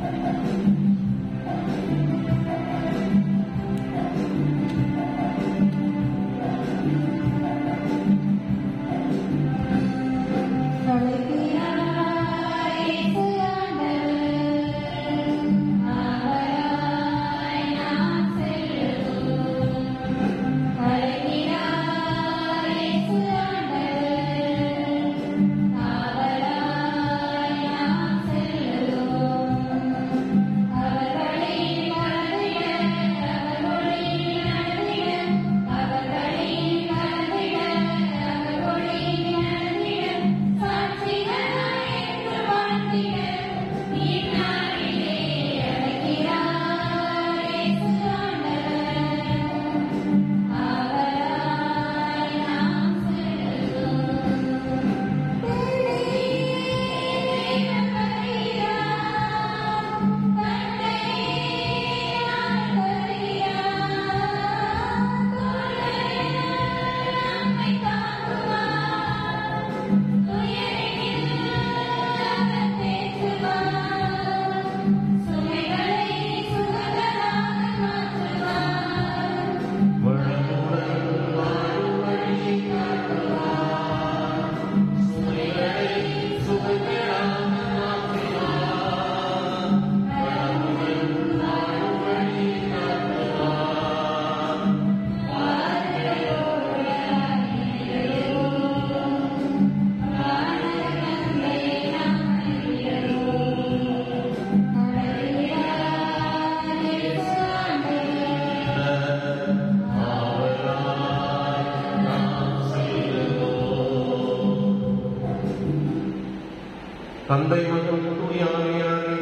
தந்தை மற்றும் தூயாவியாரின்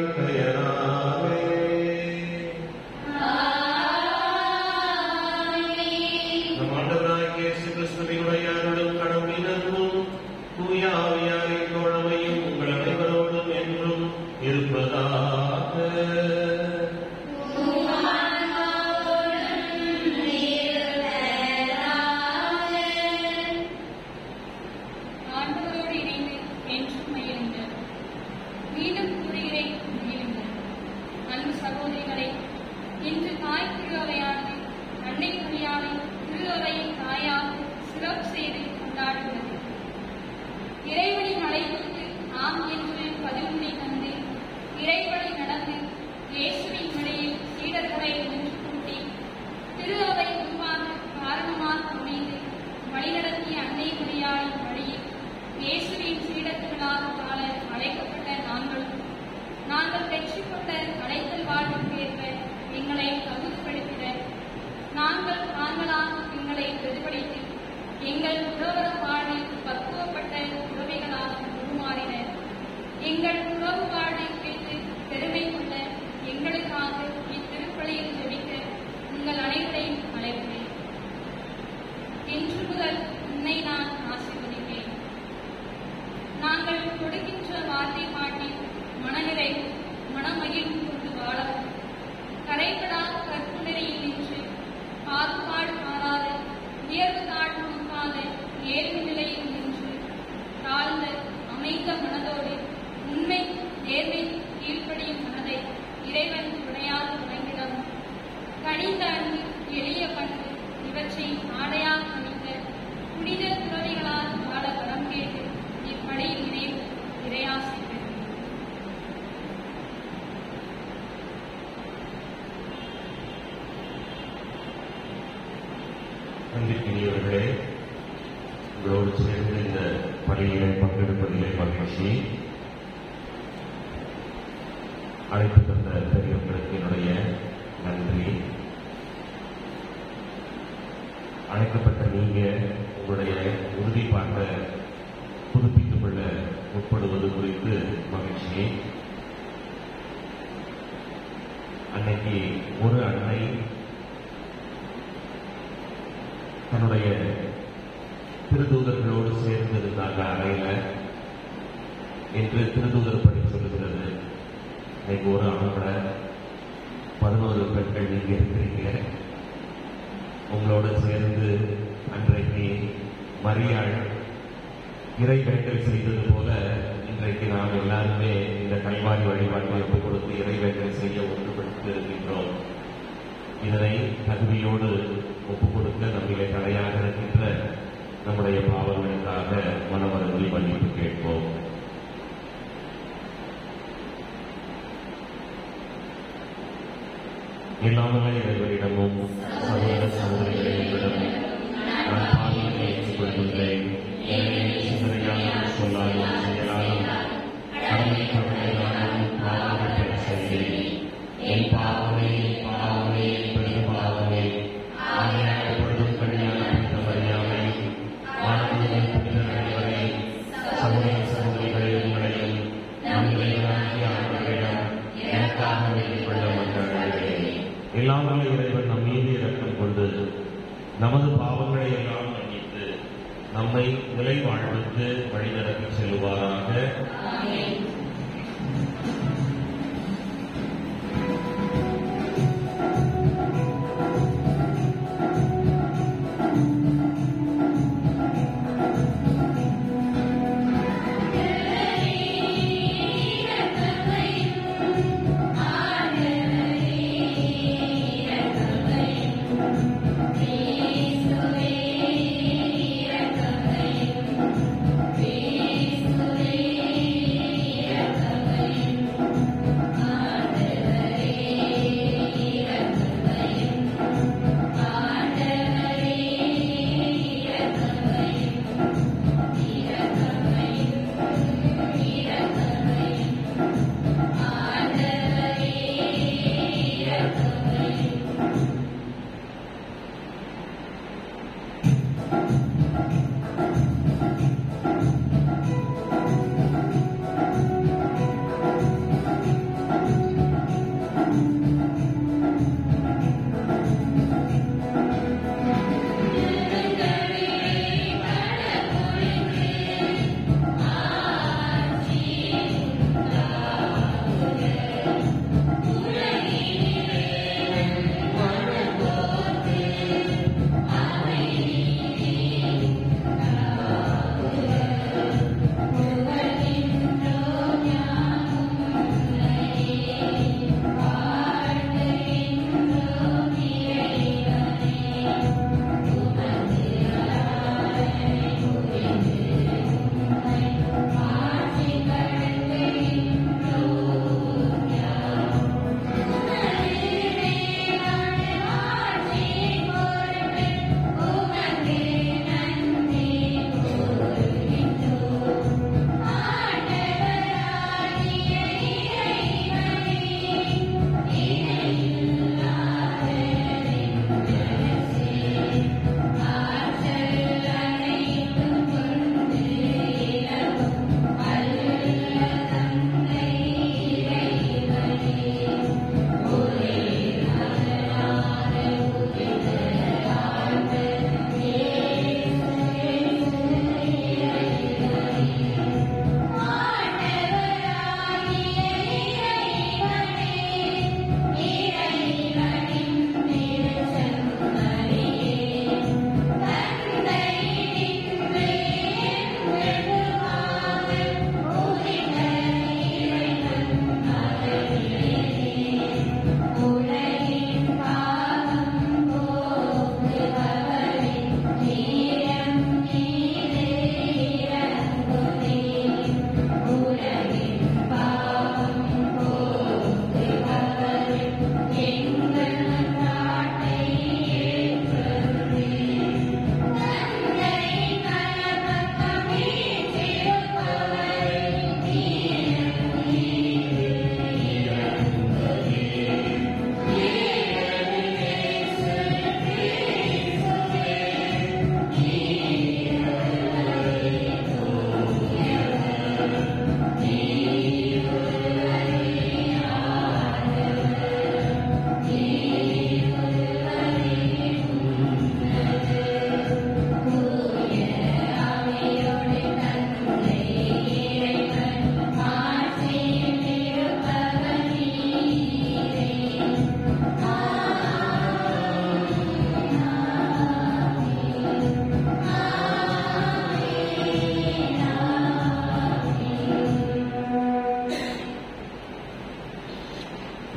பெயராலே நம் ஆண்டவராகிய இயேசு கிறிஸ்துவினுடைய அருளும் கடவுளினமும் தூயாவியாரின் தோழமையும் உங்கள் அனைவரோடும் என்றும் இருப்பதாக ஆண்டவரோடு இணைந்து என்றும் மகிழுங்கள் மீண்டும் கூறுகிறேன் மகிழுங்கள் அன்பு சகோதரிகளே இன்று தாய் திருவையானது அன்னை மொழியானை திருவையின் தாயாக சிறப்பு செய்து கொண்டாடுகிறது இறைவனின் அழைப்புக்கு ஆம் என்று பதிலுரை தந்து இறைவனை நடந்து இயேசுவின் வழியில் சீடர்களை ஒன்று கூட்டி திரு அவை உருவாக காரணமாக அமைந்து வழிநடத்திய அன்னை மரியாளின் வழியில் இயேசுவின் சீடர்களாக வாழ அழைக்கப்பட்ட நாங்களும் நாங்கள் பெற்றுக்கொண்ட அழைத்தல் வாழ்விற்கேற்ப எங்களை தகுதிப்படுத்திட நாங்கள் தாங்களாக எங்களை பிரதிபலித்து எங்கள் உறவர வாழ்வில் பக்குவப்பட்ட உறவைகளாக உருமாறின எங்கள் உறவு வாழ்வை குறித்து பெருமை கொள்ள எங்களுக்காக இத்திருப்பலியில் ஜெபிக்க உங்கள் அனைவரையும் அழைக்கிறேன் இன்று முதல் உன்னை நான் ஆசீர்வதிப்பேன் நாங்கள் கொடுக்கின்ற வார்த்தை பாட்டி மனநிறை மனமகிழ்வு கொண்டு வாழவும் கரைபடா கற்புநிலையில் நின்று பாகுபாடு மாறாத உயர்வு தாழ்வு நோக்காத ஏழ்வு நிலையில் நின்று தாழ்ந்த அமைந்த மனதோடு உண்மை நேர்மை கீழ்ப்படியும் மனதை இறைவன் துணையாக வழங்கிடவும் கனிந்த அன்பு எளிய பண்பு இவற்றை ஆடையாக அணிந்த புனித துறவிகளால் வாழ வரம் கேட்டு இப்படியில் இணைவு இறையாசி பெறும் அன்பிற்கினியவர்களே உங்களோடு சேர்ந்து இந்த பணியிலே பங்கெடுப்பதிலே மகிழ்ச்சி அழைப்பு தந்த பெரியவர்களுக்கு என்னுடைய நன்றி அழைக்கப்பட்ட நீங்க உங்களுடைய உறுதிப்பாட்டை புதுப்பித்துக் கொள்ள முற்படுவது குறித்து மகிழ்ச்சி அன்னைக்கு ஒரு அன்னை தன்னுடைய திருதூதர்களோடு சேர்ந்திருந்தாங்க அறையில என்று திருதூதர் படி சொல்லுகிறது இன்னைக்கு ஒரு ஆணோட பதினோரு பெண்கள் நீங்க இருக்கிறீங்க உங்களோட சேர்ந்து அன்றைக்கு மரியாள் இறை வேண்டல் செய்தது போல இந்த இன்றைக்கு நாம் எல்லாருமே இந்த கல்வாரி வழிபாட்டை ஒப்புக் கொடுத்து இறைவேண்டல் செய்ய ஒன்றுபடுத்தி இருக்கின்றோம் இதனை தகுதியோடு ஒப்புக் கொடுக்க நம்மிலே தடையாக இருக்கின்ற நம்முடைய பாவங்களுக்காக மனவரங்களை மன்னிப்பு கேட்போம் இல்லாமலே இறைவனிடமும் சகோதர சகோதரிகளிடமும் நான் பாவிகளை ஏற்றுக்கொள்கின்றேன் எனவே சிந்தனையாலும் சொல்லாலும் செயலாலும் கடமை தவறையாலும் பாவங்கள் பெற செய்தேன் என் பாவமே என் பாவமே என் பெரும் பாவமே ஆகையால் எப்பொழுதும் கல்யாண புனித மரியாதையும் ஆனந்தங்கள் புனித அனைவரையும் சகோதர சகோதரிகளை உங்களையும் நம் இறைவனாகிய ஆண்டவரிடம் எனக்காக வேண்டிக் கொள்ள மன்றாடுகிறேன் இல்லாமல் இறைவன் நம் மீது இரக்கம் கொண்டு நமது பாவங்களை எல்லாம் மன்னித்து நம்மை நிலை வாழ்வுக்கு வழிநடத்தி செல்வாராக Thank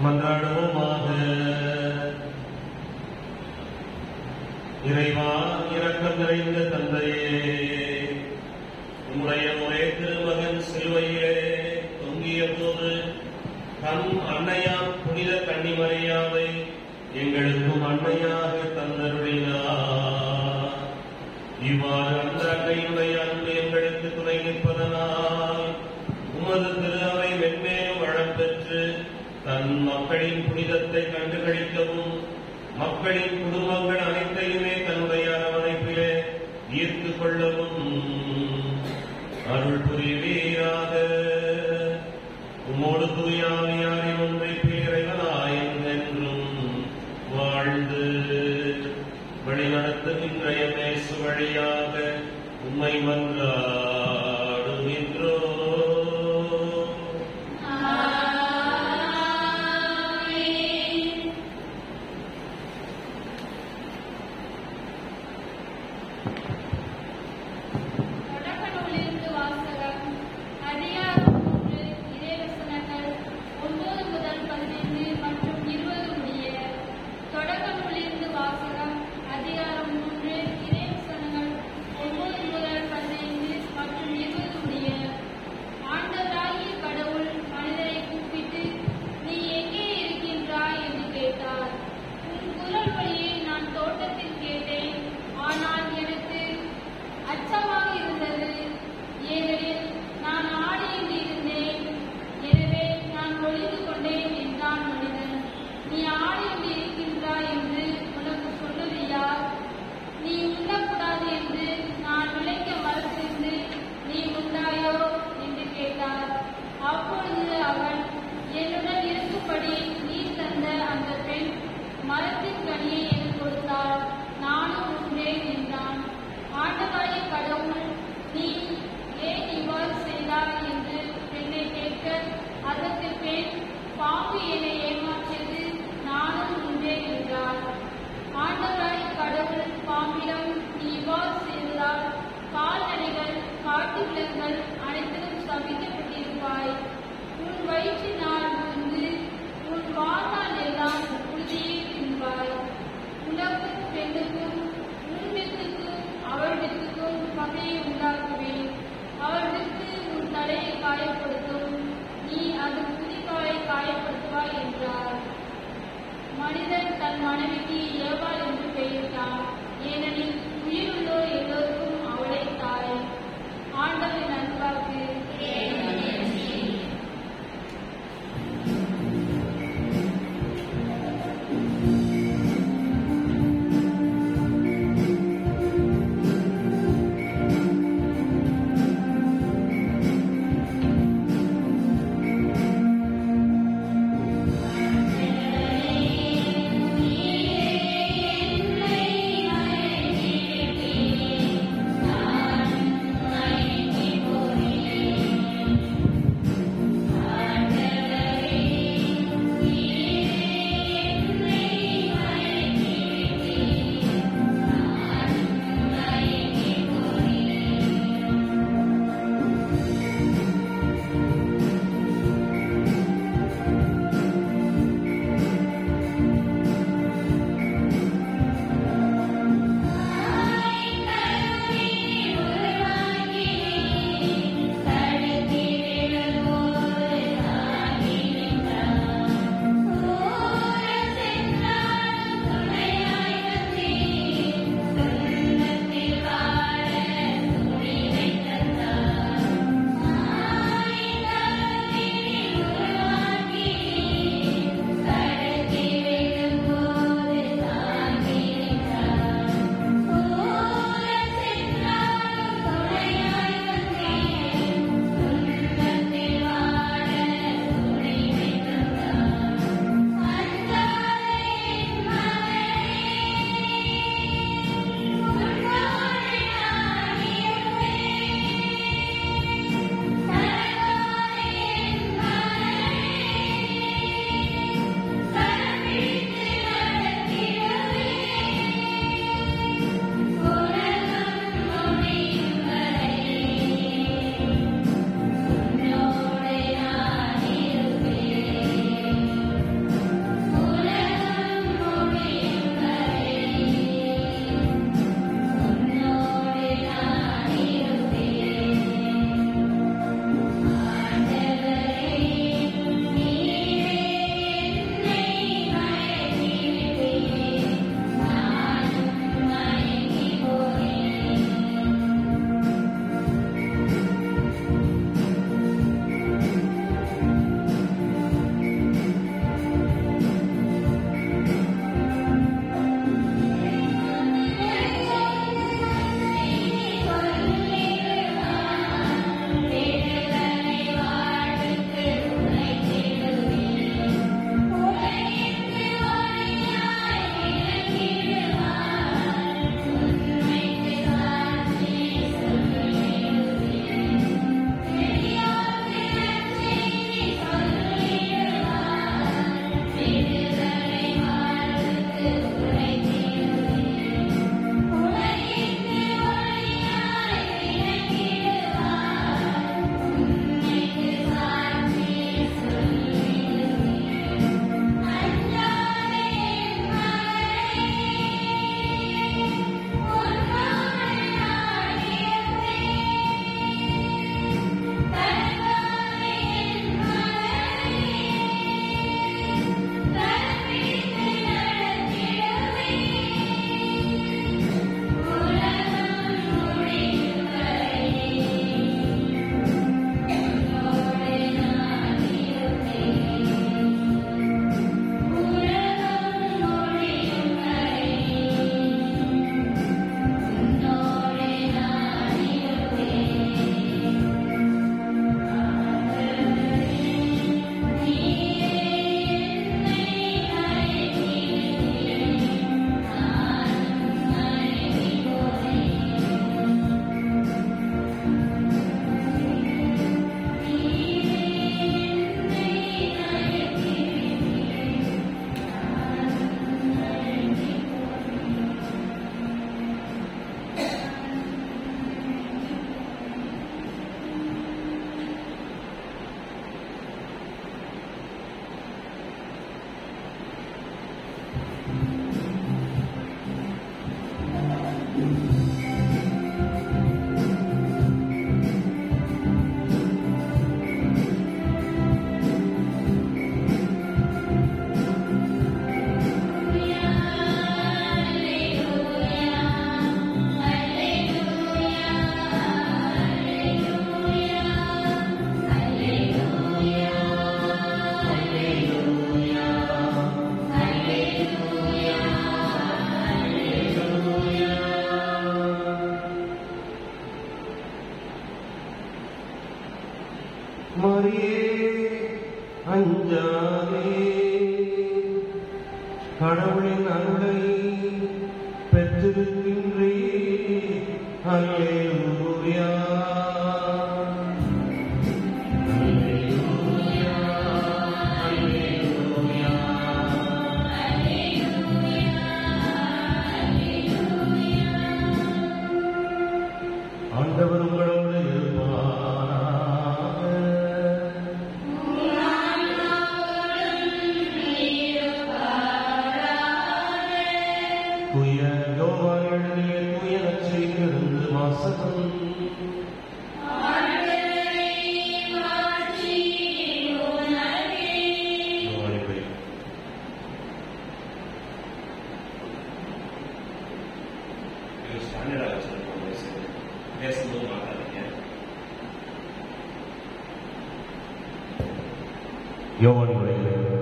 மன்றாடுவோமாக இறைவா இரக்கம் நிறைந்த தந்தையே உம்முடைய ஒரே திருமகன் சிலுவையிலே தொங்கிய போது தம் அன்னையாம் புனித கன்னிமரியாவை எங்களுக்கும் அன்னையாக தந்தருளினார் இவ்வாறு அந்த அன்னையுடைய அன்பு எங்களுக்கு துணை நிற்பதனால் உமது திரு அவை மென்மேலும் வளம் பெற்று தன் மக்களின் புனிதத்தை கண்டுகளிக்கவும் மக்களின் குடும்பங்கள் அனைத்தையுமே தன்னுடைய அரவணைப்பிலே ஈர்த்துக் கொள்ளவும் அருள் புரிவீராக உம்மோடு தூயாவியாரின் ஒன்றை இறைவனாயும் என்றும் வாழ்ந்து வழிநடத்துகின்ற இயேசு வழியாக உம்மை மன்றாடுகின்றோ தொடக்கநூலிலிருந்து வாசகம் அதிகாரம் மூன்று இறைவசனங்கள் ஒன்பது முதல் பதினைந்து மற்றும் இருபது முடிய தொடக்க நூலிலிருந்து வாசகம் அதிகாரம் மூன்று இறைவசனங்கள் ஒன்பது முதல் பதினைந்து மற்றும் இருபது முடிய ஆண்டவராகிய கடவுள் மனிதரை கூப்பிட்டு நீ எங்கே இருக்கின்றாய் என்று கேட்டார் உன் குரல் வழியை நான் தோட்டத்தில் கேட்டேன் ஆனால் எனக்கு அச்சமாக இருந்தது ஏனெனில் நான் ஆடியில் இருந்தேன் எனவே நான் ஒளிந்து கொண்டேன் என்றான் மனிதன் நீ ஆடியில் இருக்கின்றாய் என்று உனக்கு சொல்லுவது யார் நீ உண்ணக்கூடாது என்று நான் விளைக்க மறுத்திருந்து நீ உண்டாயோ என்று கேட்டார் அப்பொழுது அவன் என்னுடன் இருக்கும்படி நீ தந்த அந்த பெண் மரத்தின் கனியை எனக்கு கொடுத்தாள் நானும் உண்டேன் என்றான் ஆண்டவராய கடவுள் நீ ஏன் இவ்வாறு செய்தாய் என்று பெண்ணை கேட்க அதற்கு பெண் பாம்பு என்னை ஏமாற்றியது நானும் உண்டேன் என்றார் ஆண்டவராய கடவுள் பாம்பிடம் நீ இவ்வாறு செய்ததால் கால்நடைகள் காட்டு விலங்குகள் அனைத்திலும் சபிக்கப்பட்டிருப்பாய் உன் வயிற்றினால் வந்து உன் வாழ்நாள் எல்லாம் உறுதியை தின்பாய் உனக்கும் பெண்ணுக்கும் உன் வித்துக்கும் அவள் வித்துக்கும் பகையை உண்டாக்குவேன் அவள் வித்து உன் தலையை காயப்படுத்தும் நீ அது குதிகாலை காயப்படுத்துவாய் என்றார் மனிதன் தன் மனைவிக்கு ஏவாள் என்று பெயரிட்டான் ஏனெனில் உயிருள்ளோர் எல்லோருக்கும் அவளை தாய் ஆண்டவரின் அன்பாக மரியே அஞ்சாதே கடவுளின் அருளை பெற்றிருக்கின்றே அல்லேலூயா அல்லேலூயா அல்லேலூயா ஆண்டவர் உங்களோடு இருப்பாராக தூய யோவான் எழுதிய தூய நற்செய்தியிலிருந்து வாசகம் யோவானை படி. இது ஸ்டாண்டர்டா வச்சிருக்கோம் வயசு பேசும்போது மாட்டாதீங்க யோவானுடைய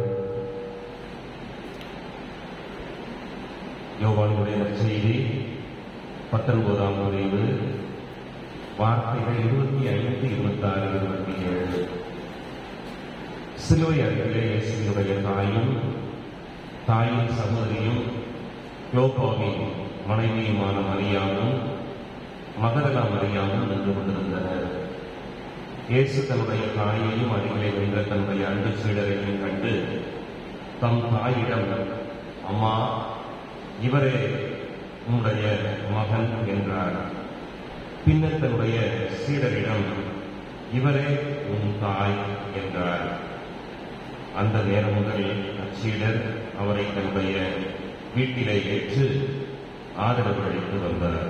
யோவானுடைய செய்தி பத்தொன்பதாம் பிரிவு வார்த்தைகள் இருபத்தி ஐந்து இருபத்தாறு இருபத்தி ஏழு சிலுவை அருகிலே இயேசுவினுடைய தாயும் தாயின் சகோதரியும் யோகாவின் மனைவியுமான மரியாவும் மகதலா மரியாவும் நின்று கொண்டிருந்தனர் இயேசு தன்னுடைய தாயையும் அருகிலே நின்ற தன்னுடைய அன்பு சீடரையும் கண்டு தம் தாயிடம் அம்மா இவரே உம்முடைய மகன் என்றார் பின்னர் தன்னுடைய சீடரிடம் இவரே உன் தாய் என்றார் அந்த நேரம் முதல் அச்சீடர் அவரை தன்னுடைய வீட்டிலே ஏற்று ஆதரவு அளித்து வந்தார்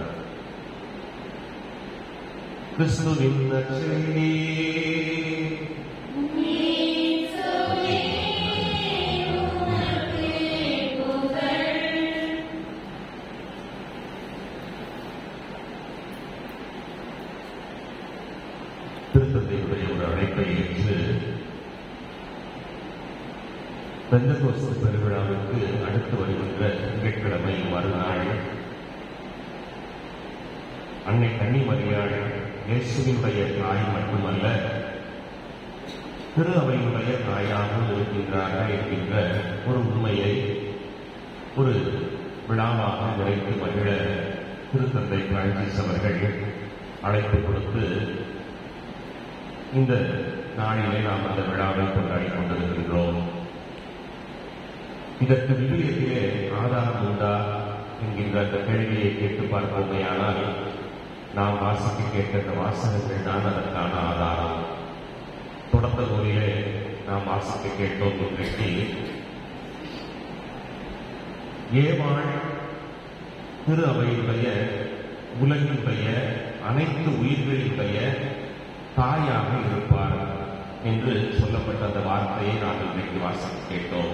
கிறிஸ்துவின் நற்செய்தி திருத்தந்தையுடைய ஒரு அழைப்பை ஏற்று பெந்தகோஸ்து பெருவிழாவுக்கு அடுத்து வருகின்ற திங்கட்கிழமை மறுநாள் அன்னை கன்னிமரியாள் இயேசுவினுடைய தாய் மட்டுமல்ல திரு அவையினுடைய தாயாகவும் இருக்கின்றார்கள் என்கின்ற ஒரு உண்மையை ஒரு விழாவாக நிறைத்து மகிழ திருத்தந்தை பிரான்சிஸ் அவர்கள் அழைப்பு கொடுத்து இந்த நாளிலே நாம் அந்த விழாவை கொண்டாடி கொண்டிருக்கின்றோம் இதற்கு விவிலியத்திலே ஆதாரம் உண்டா என்கின்ற அந்த கேள்வியை கேட்டு பார்ப்போமேயானால் நாம் வாசிக்க கேட்ட அந்த வாசகங்கள் தான் அதற்கான ஆதாரம் தொடக்க நூலிலே நாம் வாசிக்க கேட்டோம் இன்றைக்கு ஏவாள் திரு அவையுடைய உலகினுடைய அனைத்து உயிர்களினுடைய தாயாக இருப்பார் என்று சொல்லப்பட்ட அந்த வார்த்தையை நாம் இன்றைக்கு வாசிக்க கேட்டோம்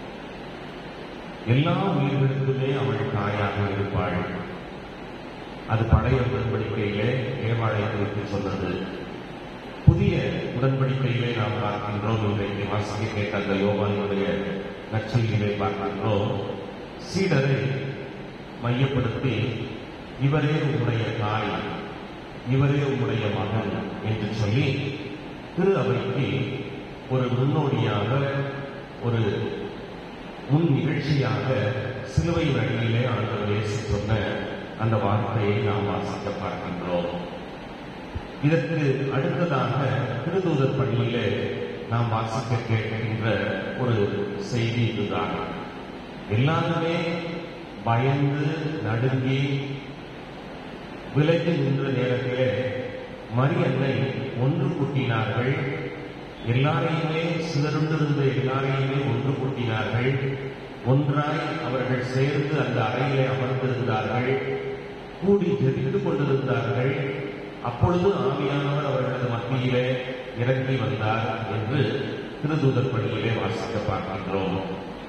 எல்லா உயிர்களுக்குமே அவள் தாயாக இருப்பாள் அது பழைய உடன்படிக்கையிலே ஏவாளை குறித்து சொன்னது புதிய உடன்படிக்கையிலே நாம் பார்க்கின்றோம் இன்றைக்கு வாசிக்க கேட்ட அந்த யோகானுடைய நற்செய்தியிலே பார்க்கின்றோம் சீடரை மையப்படுத்தி இவரே உங்களுடைய தாய் இவரே உங்களுடைய மகன் என்று சொல்லி திரு அவைக்கு ஒரு முன்னோடியாக ஒரு முன் நிகழ்ச்சியாக சிலுவை வழியிலே ஆண்டவர் இயேசு சொன்ன அந்த வார்த்தையை நாம் வாசிக்க பார்க்கின்றோம் இதற்கு அடுத்ததாக திருதூதர் பள்ளியிலே நாம் வாசிக்க கேட்கின்ற ஒரு செய்தி இதுதான் எல்லாருமே பயந்து நடுங்கி விலகி நின்ற நேரத்திலே மரியன்னை ஒன்று கூட்டினார்கள் எல்லாரையுமே சிதறுண்டிருந்த எல்லாரையுமே ஒன்று கூட்டினார்கள் ஒன்றாய் அவர்கள் சேர்ந்து அந்த அறையிலே அமர்ந்திருந்தார்கள் கூடி ஜெபித்துக் கொண்டிருந்தார்கள் அப்பொழுது ஆவியானவர் அவர்களது மத்தியிலே இறங்கி வந்தார் என்று திருதூதர் பள்ளியிலே வாசிக்க பார்க்கின்றோம்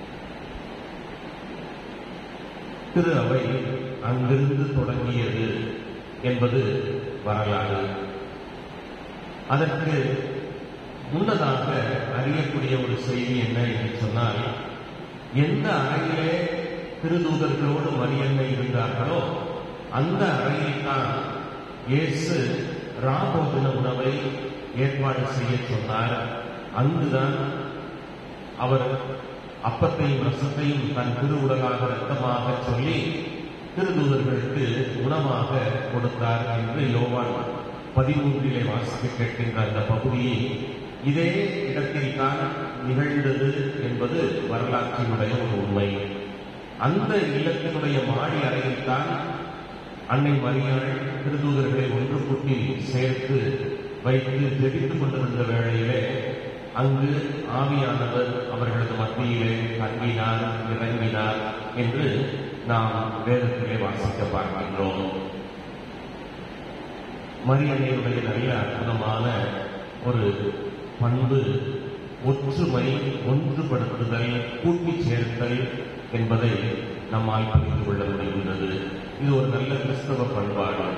திரு அவை அங்கிருந்து தொடங்கியது என்பது வரலாறு அதற்கு முன்னதாக அறியக்கூடிய ஒரு செய்தி என்ன என்று சொன்னால் எந்த அறையிலே திருதூதர்களோடு மரியன்னை இருந்தார்களோ அந்த அறையில் தான் இயேசு ராபோஜன உணவை ஏற்பாடு செய்ய சொன்னார் அங்குதான் அவர் அப்பத்தையும் ரசத்தையும் தன் திருவுடலாக ரத்தமாக சொல்லி திருதூதர்களுக்கு உணவாக கொடுத்தார் என்று யோவான் பதிமூன்றிலே வாசிக்க கேட்கின்ற அந்த பகுதியை இதே இடத்தில் தான் நிகழ்ந்தது என்பது வரலாற்றினுடைய ஒரு உண்மை அந்த இல்லத்தினுடைய மாடி அறையில் தான் அன்னை மரியாள் திருதூதர்களை ஒன்று கூட்டி சேர்த்து வைத்து ஜெபித்துக் கொண்டிருந்த வேளையிலே அங்கு ஆவியானவர் அவர்களது மத்தியிலே தங்கினார் இறங்கினார் என்று நாம் வேதத்திலே வாசிக்க பார்க்கின்றோம் மரியன்னையுடைய நல்ல அற்புதமான ஒரு பண்பு ஒற்றுமை ஒன்றுபடுத்துதல் கூட்டி சேர்த்தல் என்பதை நம்மால் புரிந்து கொள்ள முடிகின்றது இது ஒரு நல்ல கிறிஸ்தவ பண்பாடு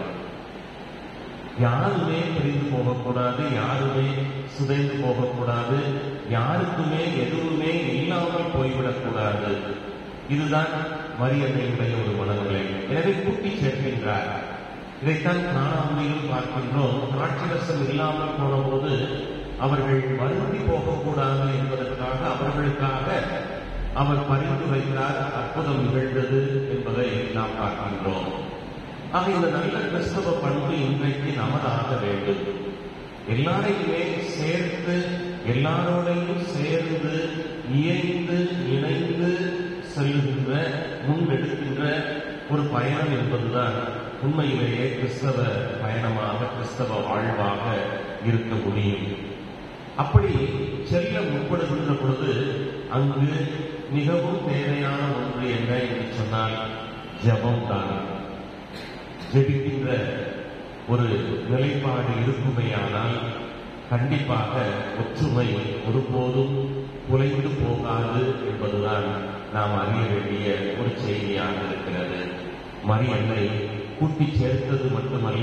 யாருமே பிரிந்து போகக்கூடாது யாருமே சிதைந்து போகக்கூடாது யாருக்குமே எதுவுமே இல்லாமல் போய்விடக்கூடாது இதுதான் மரியன்னையுடைய ஒரு மனநிலை எனவே கூட்டி சேர்க்கின்றார் இதைத்தான் காணாமையில் பார்க்கின்றோம் திராட்சரசம் இல்லாமல் போனபோது அவர்கள் வருந்தி போகக்கூடாது என்பதற்காக அவர்களுக்காக அவர் பரிந்துரைத்தார் அற்புதம் நிகழ்ந்தது என்பதை நாம் பார்க்கின்றோம் ஆக இந்த நல்ல கிறிஸ்தவ பண்பு இன்றைக்கு நமதாக வேண்டும் எல்லாரையுமே சேர்த்து எல்லாரோடையும் சேர்ந்து இயைந்து இணைந்து செல்லுகின்ற முன்னெடுக்கின்ற ஒரு பயணம் என்பதுதான் உண்மையிலேயே கிறிஸ்தவ பயணமாக கிறிஸ்தவ வாழ்வாக இருக்க முடியும் அப்படி செல்ல முற்படுகின்ற பொழுது அங்கு மிகவும் தேவையான ஒன்று என்ன என்று சொன்னால் ஜபம் தான் ஜெபிக்கின்ற ஒரு நிலைப்பாடு இருக்குமையானால் கண்டிப்பாக ஒற்றுமை ஒருபோதும் குலைந்து போகாது என்பதுதான் நாம் அறிய வேண்டிய ஒரு செய்தியாக இருக்கிறது மரியன்னை கூட்டி சேர்த்தது மட்டுமல்ல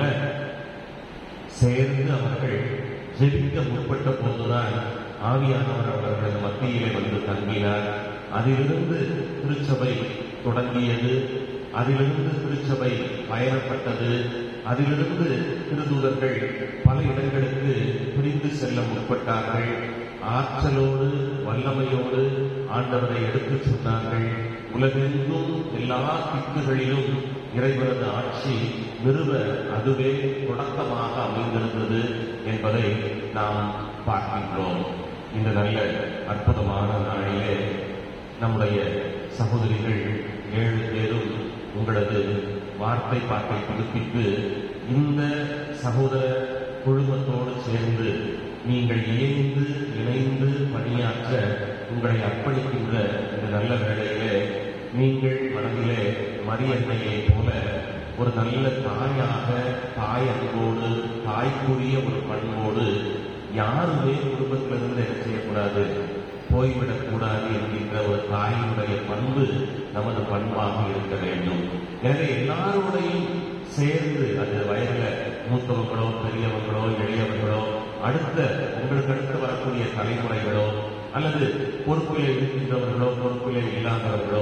சேர்ந்து அவர்கள் ஜெபிக்க முற்பட்ட போதுதான் ஆவியானவர் அவர்களது மத்தியிலே வந்து தங்கினார் அதிலிருந்து திருச்சபை தொடங்கியது அதிலிருந்து திருச்சபை பயணப்பட்டது அதிலிருந்து திருதூதர்கள் பல இடங்களுக்கு பிரிந்து செல்ல முற்பட்டார்கள் ஆற்றலோடு வல்லமையோடு ஆண்டவரை எடுத்துச் சொன்னார்கள் உலகெங்கும் எல்லா திக்குகளிலும் இறைவனது ஆட்சி நிறுவ அதுவே தொடக்கமாக அமைந்திருந்தது என்பதை நாம் பார்க்கின்றோம் இந்த நல்ல அற்புதமான நாளிலே நம்முடைய சகோதரிகள் ஏழு பேரும் உங்களது வார்த்தை பாட்டை புதுப்பித்து இந்த சகோதர குழுமத்தோடு சேர்ந்து நீங்கள் இணைந்து இணைந்து பணியாற்ற உங்களை அர்ப்பணிக்கின்ற இந்த நல்ல வேளையிலே நீங்கள் மனதிலே மரியன்னையைப் போல ஒரு நல்ல தாயாக தாய் அன்போடு தாய்க்குரிய ஒரு பண்போடு யாருமே குடும்பத்திலிருந்து என்ன செய்யக்கூடாது போய்விடக்கூடாது என்கின்ற ஒரு தாயினுடைய பண்பு நமது பண்பாக இருக்க வேண்டும் எனவே எல்லாரோடையும் சேர்ந்து அது வயதுல மூத்தவங்களோ பெரியவங்களோ இளையவர்களோ அடுத்த உங்களுக்கு அடுத்து வரக்கூடிய தலைமுறைகளோ அல்லது பொறுப்பிலே இருக்கின்றவர்களோ பொறுப்பிலே இல்லாதவர்களோ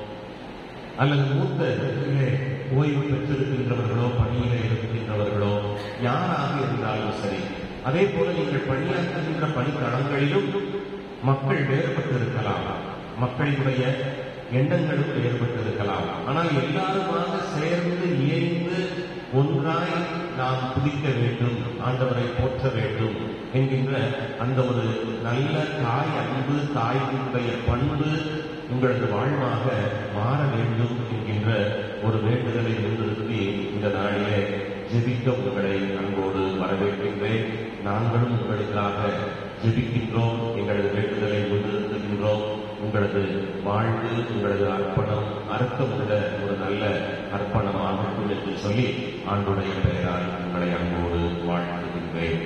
அல்லது மூத்த இடத்திலே ஓய்வு பெற்றிருக்கின்றவர்களோ பணியிலே இருக்கின்றவர்களோ யாராக இருந்தாலும் சரி அதே போல நீங்கள் பணியாற்றுகின்ற பணித்தளங்களிலும் மக்கள் வேறுபட்டிருக்கலாம் மக்களினுடைய எண்ணங்களும் வேறுபட்டிருக்கலாம் ஆனால் எல்லாருமாக சேர்ந்து இயைந்து ஒன்றாய் நாம் துதிக்க வேண்டும் ஆண்டவரை போற்ற வேண்டும் என்கின்ற அந்த ஒரு நல்ல தாய் அன்பு தாயினுடைய பண்பு உங்களது வாழ்வாக மாற வேண்டும் என்கின்ற ஒரு வேண்டுதலை முன்னிறுத்தி இந்த நாளிலே ஜெபிக்க உங்களை அன்போடு வரவேற்கின்றேன் நாங்களும் உங்களுக்காக ஜெபிக்கின்றோம் எங்களது வேண்டுதலை முன்னிறுத்துகின்றோம் உங்களது வாழ்வு உங்களது அர்ப்பணம் அர்த்தமுள்ள ஒரு நல்ல அர்ப்பணமாகட்டும் என்று சொல்லி ஆண்டுடைய பெயரால் உங்களை அன்போடு வாழ்த்துகின்றேன்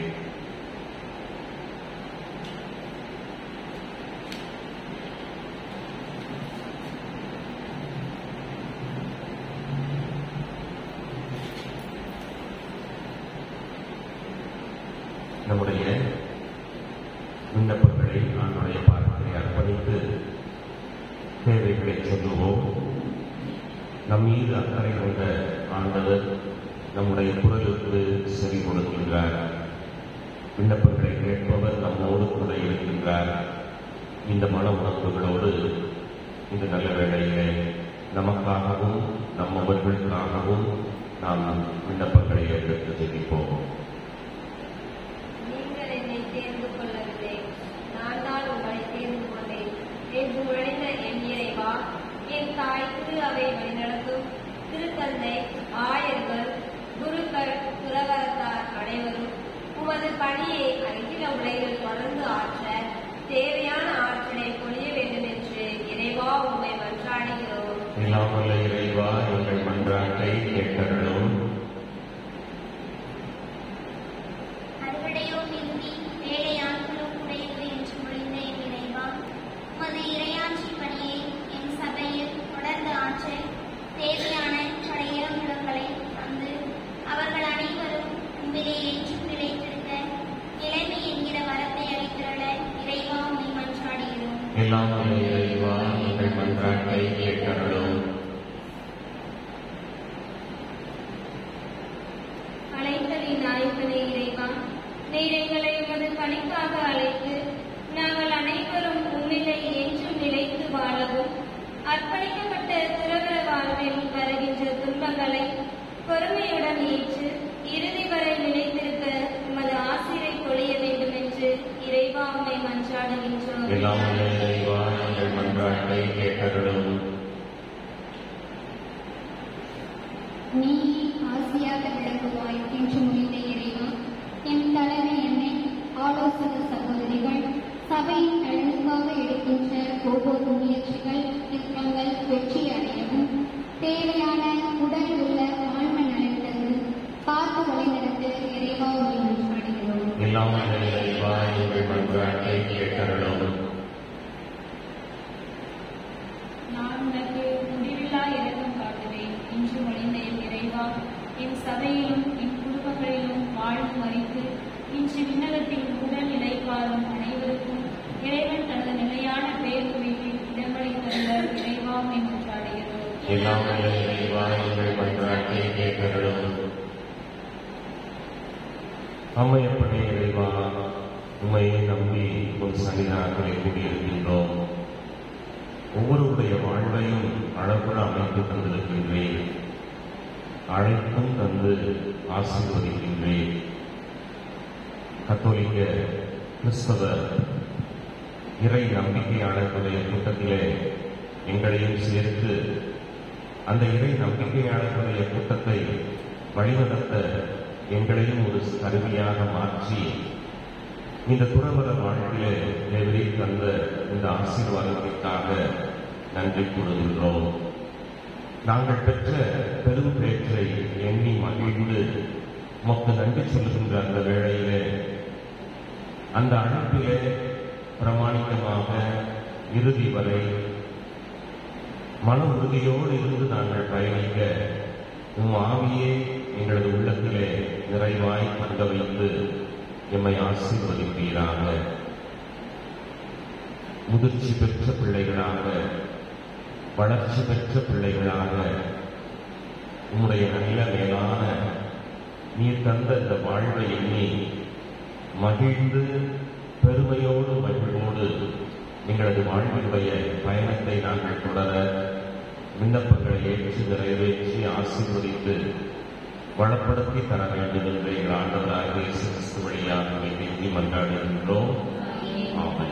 நம்முடைய விண்ணப்பங்களை ஆண்டுடைய பாதத்தை அர்ப்பணித்து தேவைகளை சொல்லுவோம் நம் மீது அக்கறை கொண்ட ஆண்டவர் நம்முடைய குரலுக்கு செவி கொடுக்கின்றார் விண்ணப்பங்களை கேட்பவர் நம்மோடு கூட இருக்கின்றார் இந்த மன உணர்வுகளோடு இந்த நல்ல வேளையிலே நமக்காகவும் நம்மவர்களுக்காகவும் நாம் விண்ணப்பங்களை எடுத்து ஜெபிப்போம் நீங்கள் என்னை தேர்ந்து கொள்ளவில்லை நான் தான் உங்களை தேர்ந்து கொண்டேன் என்று உழைந்த என் இறைவா என் தாய் திரு அவை வழிநடத்தும் திருத்தந்தை ஆயர்கள் குருக்கள் துறவரத்தார் அனைவரும் உமது பணியை அகில உலகில் தொடர்ந்து ஆற்ற தேவையான ஆற்றலை பொழிய வேண்டும் என்று இறைவா உம்மை மன்றாடுகிறோம் எல்லாம் வல்ல இறைவா எங்கள் மன்றாட்டை கேட்டர்களும் அறுவடையோ விரும்பி வேலையாட்களோ குறைவு என்று முடிந்த என் இறைவா உமது இறையாட்சி பணியை என் சபையில் தொடர்ந்து ஆற்ற தேவையான பல இறங்குடங்களை தந்து அவர்கள் அனைவரும் உண்மையை ஏற்றும் நிலைத்திருக்க இளமை என்கிற வரத்தை அளித்திருள இறைவா உண்மை மன்றாடுகிறோம் எல்லாம் வல்ல இறைவா எங்கள் மன்றாட்டை கேட்டர்களும் அழைத்தலின் நாயகனே இறைவா நீர் எங்களை உமது பணிக்காக அழைத்து நாங்கள் அனைவரும் உன்னிலை என்றும் நிலைத்து வாழவும் அர்ப்பணிக்கப்பட்ட துறவர வாழ்வில் வருகின்ற துன்பங்களை பொறுமையுடன் ஏற்று இறுதி வரை நிலைத்திருக்க உமது ஆசிரை பொழிய வேண்டும் என்று இறைவா உம்மை மன்றாடுகின்றோம் எல்லாம் வல்ல இறைவா எங்கள் மன்றாட்டை கேட்டர்களும் நீ ஆசியாக விளங்குவாய் என்று முடிந்த இறைவா என் தலைமை என்னை ஆலோசக சகோதரிகள் சபையின் நலனுக்காக எடுக்கின்ற ஒவ்வொரு முயற்சிகள் திட்டங்கள் வெற்றி அடையவும் தேவையான உடல் உள்ள ஆன்ம நலன் தந்து பார்த்து வழிநடத்த இறைவா உண்மை மன்றாடுகிறோம் எல்லாம் வல்ல இறைவா எங்கள் மன்றாட்டை கேட்டர்களும் நான் உனக்கு முடிவில்லா இரக்கம் காட்டுவேன் என்று மொழிந்த என் இறைவா என் சபையிலும் என் குடும்பங்களிலும் வாழ்ந்து மறித்து இன்று விண்ணகத்தில் உடல் நிலைப்பாரும் அனைவருக்கும் இறைவன் தனது நிலையான பேர் குறிப்பில் இடங்களை தந்த இறைவாமை மன்றாடுகிறோம் எல்லாம் வல்ல இறைவா எங்கள் மன்றாட்டை கேட்டர்களும் அம்மையப்படை இறைவா உண்மையை நம்பி ஒரு சன்னிதானத்திலே கூடியிருக்கின்றோம் ஒவ்வொருவருடைய வாழ்வையும் அழகுற அமைத்து தந்திருக்கின்றேன் அழைப்பும் தந்து ஆசீர்வதிக்கின்றேன் கத்தோலிக்க கிறிஸ்தவ இறை நம்பிக்கையாளர்களுடைய கூட்டத்திலே எங்களையும் சேர்த்து அந்த இறை நம்பிக்கையாளர்களுடைய கூட்டத்தை வழிநடத்த எங்களையும் ஒரு கருவியாக மாற்றி இந்த துறவர வாழ்க்கையிலே தேவரே தந்த இந்த ஆசீர்வாதத்திற்காக நன்றி கூறுகின்றோம் நாங்கள் பெற்ற பெரும் பேற்றை எண்ணி மகிழ்ந்து உமக்கு நன்றி சொல்லுகின்ற அந்த வேளையிலே அந்த அழைப்பிலே பிரமாணிக்கமாக இறுதி வரை மன உறுதியோடு இருந்து நாங்கள் பயணிக்க உம் ஆவியே எங்களது உள்ளத்திலே நிறைவாய் தங்க வைத்து எம்மை ஆசீர்வதிப்பீராக முதிர்ச்சி பெற்ற பிள்ளைகளாக வளர்ச்சி பெற்ற பிள்ளைகளாக உம்முடைய நல்ல மேலான நீர் தந்த இந்த வாழ்வை எண்ணி மகிழ்ந்து பெருமையோடு மகிழ்வோடு எங்களது வாழ்வினுடைய பயணத்தை நாங்கள் தொடர விண்ணப்பங்களை ஏற்று நிறைவேற்றி ஆசீர்வதித்து வளப்படுத்தி தர வேண்டும் என்று எங்கள் ஆண்டவராக இயேசு கிறிஸ்து வழியாக வேண்டி மன்றாடுகின்றோம் ஆமென்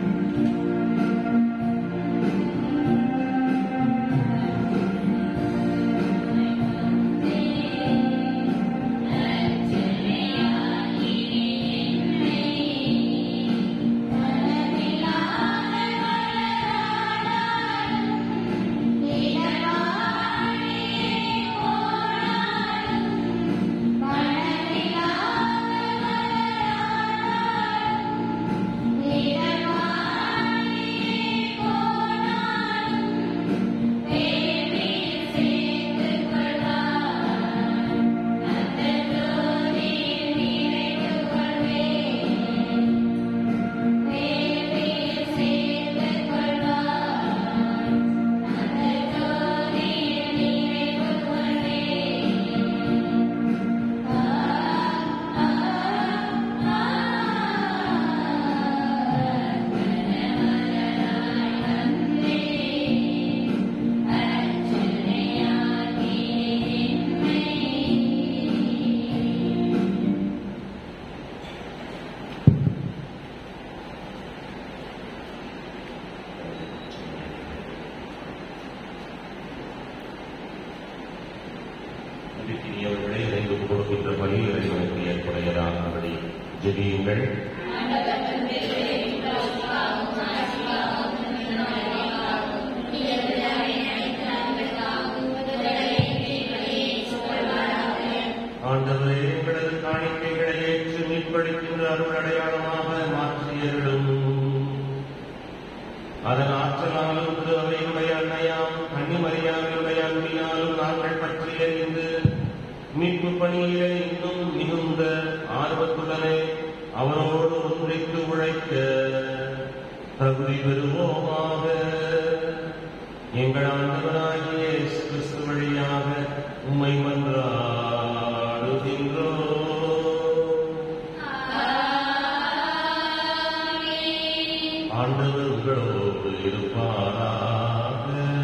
ஆ வீட்டுக்கினியவர்களை இணைந்து கொடுக்கின்ற பலி இறைவனுக்கு ஏற்புடையதாகபடி ஜெபியுங்கள் ஆண்டவரே எங்களது காணிக்கைகளை ஏற்று மீட்பளிக்கின்ற அருள் அடையாளமாக மாற்றியருளும் அதன் ஆற்றலாலும் திரு அவையுடைய அன்னையாம் கன்னிமரியாதையுடைய அன்பினாலும் நாங்கள் பற்றி அறிந்து மீட்பு பணியிலே இன்னும் மிகுந்த ஆர்வத்துடனே அவரோடு ஒன்றித்து உழைக்க தகுதி பெறுவோமாக எங்கள் ஆண்டவராகிய இயேசு கிறிஸ்து வழியாக உம்மை மன்றாடுகின்றோம் ஆண்டவர் உங்களோடு இருப்பாராக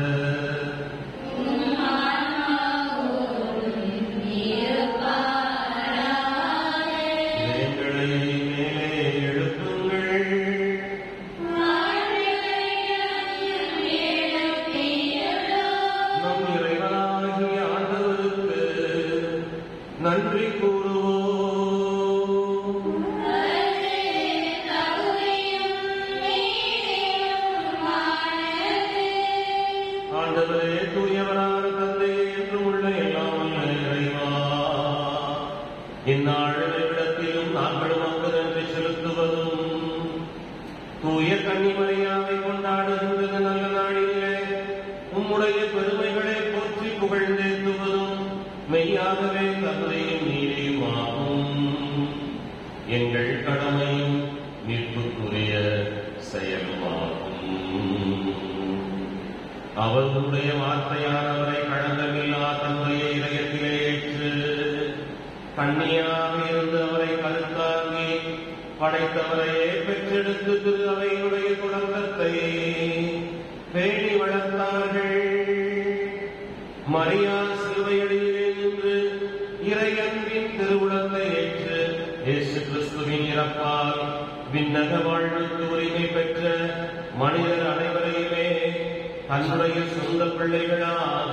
எங்களை மேலே எழுப்புங்கள் நம் இறைவனாகிய ஆண்டவருக்கு நன்றி கூறுவோம் ஆண்டவரே தூயவரான தந்தையே என்றும் உள்ள எல்லாம் வல்ல இறைவா இந்நாளில் இடத்திலும் நாங்களும் அங்கு நன்றி செலுத்துவதும் தூய கன்னிமரியாவை கொண்டாடுகின்றது நல்ல நாளிலே உம்முடைய பெருமைகளை போற்றி புகழ்ந்தேத்துவதும் மெய்யாகவே தந்தையும் நீதியுமாகும் எங்கள் கடமையும் மீட்புக்குரிய செயலுமாகும் அவர்களுடைய வார்த்தையானவரை களங்கமில்லா தன்னுடைய இதயத்திலே ஏற்று கண்ணியாக இருந்து அவரை கருத்தாங்கி படைத்தவரையே பெற்றெடுத்து திரு அவையுடைய தொடக்கத்தை பேணி வளர்த்தார்கள் மரியா சிலுவையடியிலே நின்று இறையன்பின் திருவுளத்தை ஏற்று இயேசு கிறிஸ்துவின் இறப்பால் விண்ணக வாழ்வுக்கு உரிமை பெற்ற மனிதர் அனைவரையுமே தன்னுடைய சொந்த பிள்ளைகளாக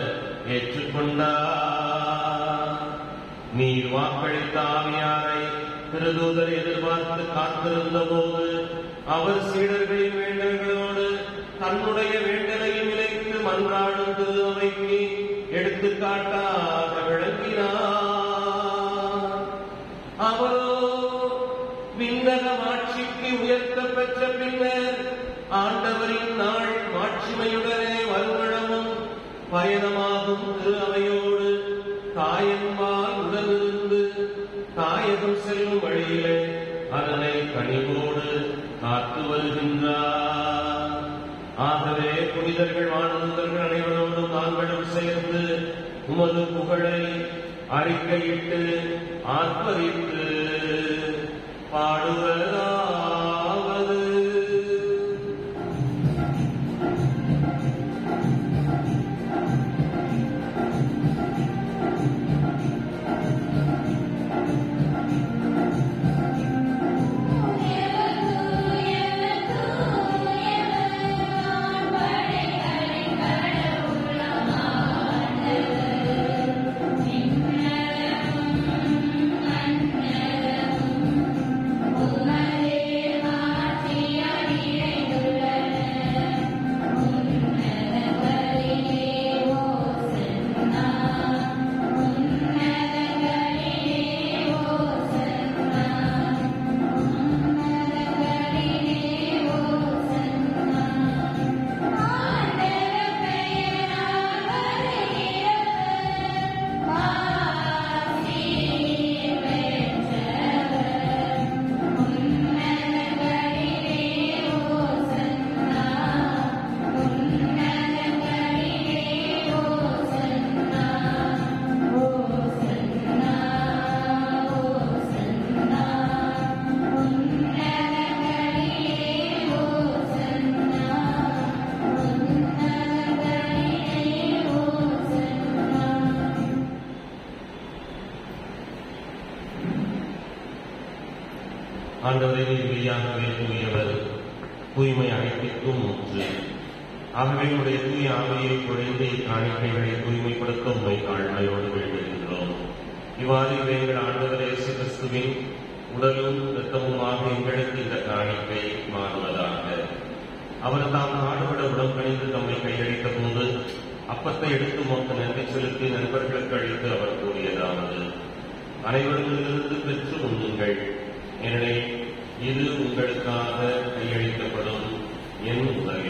ஏற்றுக்கொண்டார் நீர் வாக்களித்த ஆவியாரை திருதூதர் எதிர்பார்த்து காத்திருந்த போது அவர் சீடர்களின் வேண்டல்களோடு தன்னுடைய வேண்டலையும் இணைத்து மன்றாடும் திரு அவைக்கு எடுத்துக்காட்டாக விளங்கினார் அவரோ விண்ணக மாட்சிக்கு உயர்த்த பெற்ற பின்னர் ஆண்டவரின் நாள் மாட்சிமையுடனே வருவனமும் பயணமாகும் திரு அவையோடு தாயன்பால் உடனிருந்து தாயகம் செல்லும் வழியிலே அதனை கனிவோடு காத்து வருகின்றார் ஆகவே புனிதர்கள் வாழ்ந்தவர்கள் அனைவரோடும் நாங்களும் சேர்ந்து உமது புகழை அறிக்கையிட்டு ஆர்ப்பரித்து பாடுவதாவது ஆண்டவரே நீர் மெய்யாகவே தூயவர் தூய்மை அனைத்திற்கும் ஊற்று ஆகவே உடைய தூய ஆவியை குறைந்து காணிக்கைகளை தூய்மைப்படுத்த உண்மை தாழ்மையோடு வேண்டுகின்றோம் இவ்வாறு இவை எங்கள் ஆண்டவர் இயேசு கிறிஸ்துவின் உடலும் இரத்தமுமாக எங்களுக்கு இந்த காணிக்கை மாறுவதாக அவர் தாம் நாடுபட உடம்பணிந்து தம்மை கையளித்த போது அப்பத்தை எடுத்து மொத்த நன்றி செலுத்தி நண்பர்களுக்கு அளித்து அவர் கூறியதாவது அனைவரும் இதிலிருந்து பெற்று உண்ணுங்கள் எனவே இது உங்களுக்காக கையளிக்கப்படும் என் உதவி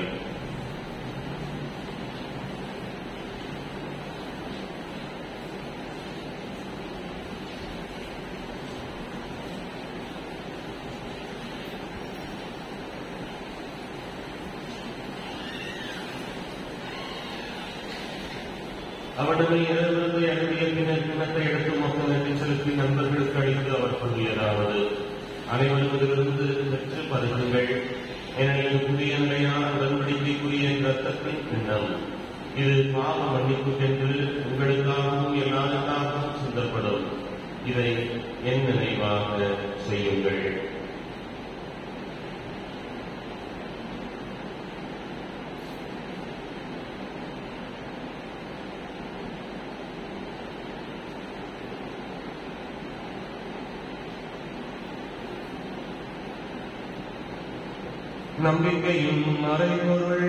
அவனது இரவிலிருந்து அனுப்பிய பின்னர் கிணத்தை எடுத்து மொத்த நன்றி செலுத்தி நண்பர்களுக்கு அளித்து அவர் கூறியதாவது அனைவரும் இதிலிருந்து பெற்று பருகுங்கள் எனவே புதிய நிலையான உடன்படிக்கைக்குரிய ரத்தத்தின் கிண்ணம் இது பாவ மன்னிப்புக்கென்று உங்களுக்காகவும் எல்லாருக்காகவும் சிந்தப்படும் இதை என் நினைவாக செய்யுங்கள் நம்பிக்கையின் மறைபொருள்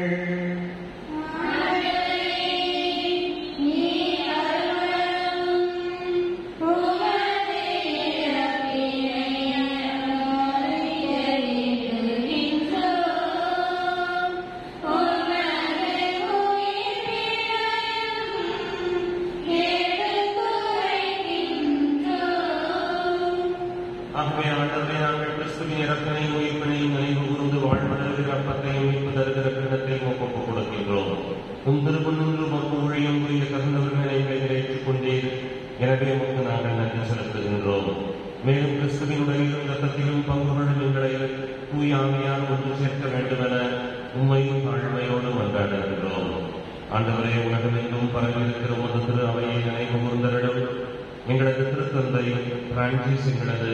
ஆகவே ஆண்டவரே நாங்கள் கிறிஸ்துவின் இறக்கனையும் உயிர்ப்பினையும் நினைவு கூர்ந்து வாழ்வதற்கு அப்பத்தையும் மீட்பு தருகிற கிண்ணத்தையும் ஒப்புக் கொடுக்கின்றோம் உன் திருப்பொன்று மக்கு மொழியும் புரிய கலந்தவர்களை நீங்கள் ஏற்றுக் கொண்டீர் எனவே உமக்கு நாங்கள் நன்றி செலுத்துகின்றோம் மேலும் கிறிஸ்துவின் உடலிலும் ரத்தத்திலும் பங்கு கொள்ளும் எங்களை தூய ஆவியால் ஒன்று சேர்க்க வேண்டுமென உண்மையும் தாழ்மையோடு மன்றாடுகின்றோம் ஆண்டவரே உலகமெங்கும் பரவியிருக்கிற உமது திரு அவையை நினைவு கூர்ந்தரிடம் எங்களது திருத்தந்தை பிரான்சிஸ் எங்களது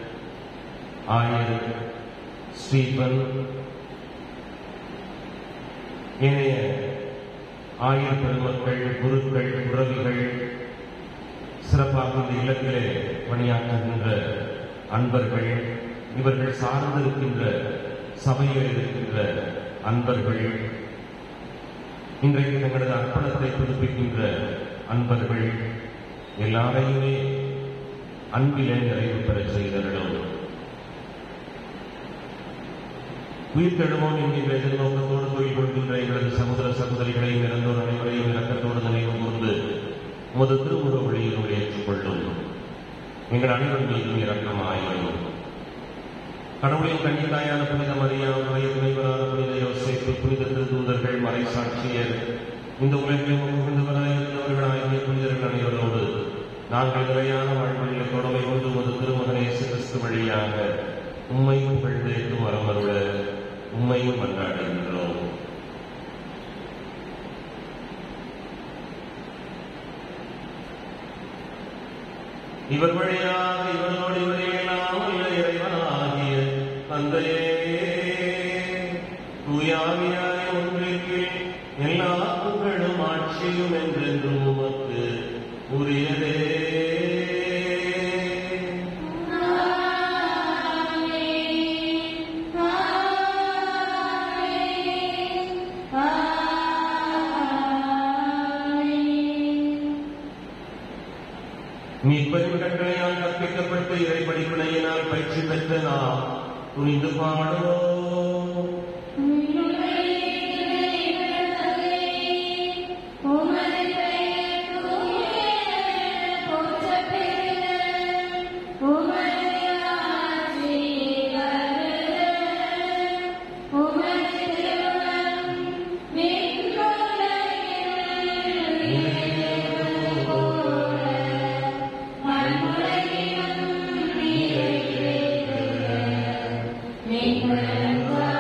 ஆயர் ஸ்டீபன் ஏனைய ஆயர் பெருமக்கள் குருக்கள் துறவிகள் சிறப்பாக இந்த இல்லத்திலே பணியாற்றுகின்ற அன்பர்கள் இவர்கள் சார்ந்திருக்கின்ற சபையில் இருக்கின்ற அன்பர்கள் இன்றைக்கு தங்களது அர்ப்பணத்தை புதுப்பிக்கின்ற அன்பர்கள் எல்லாரையுமே அன்பிலே நிறைவு பெறச் செய்தருளும் உயிர்த்தெழுவோம் என்கின்ற எதிர்நோக்கத்தோடு தொழில் கொள்கின்ற எங்களது சகோதர சகோதரிகளையும் இறந்தோர் அனைவரையும் இறக்கத்தோடு நினைவு கூர்ந்து உமது திருமுக வழியில் ஏற்றுக்கொள்ளும் எங்கள் அனைவர் மீதும் இரக்கமாயும் கடவுளின் கன்னிதாயான புனித மரியாவுடைய துணைவரான புனித யோசேப்பு புனித திருதூதர்கள் மறைசாட்சியர் இந்த உலகில் புகுந்தவராயிருந்தவர்களாகிய புனிதர்கள் அனைவரோடு நாங்கள் நிலையான வாழ்வில் தொடர்பை கொண்டு ஒரு திருமகனை கிறிஸ்து வழியாக உண்மையும் பிழைத்து வரமருள உண்மையும் கொண்டாடுகின்றோம் இவர் வழியாக இவரோடு இவரில் எல்லாம் உள்ள இறைவனாகிய தந்தையே தூயாவியாய ஒன்றிற்கு எல்லா புகழும் ஆட்சியும் என்றென்றும் உமக்கு உரியதே மீட்பரின் கட்டளையால் கற்பிக்கப்பட்டு இறை படிப்பினையினால் பயிற்சி பெற்ற நாம் துணிந்து பாடுவோம் Thank you.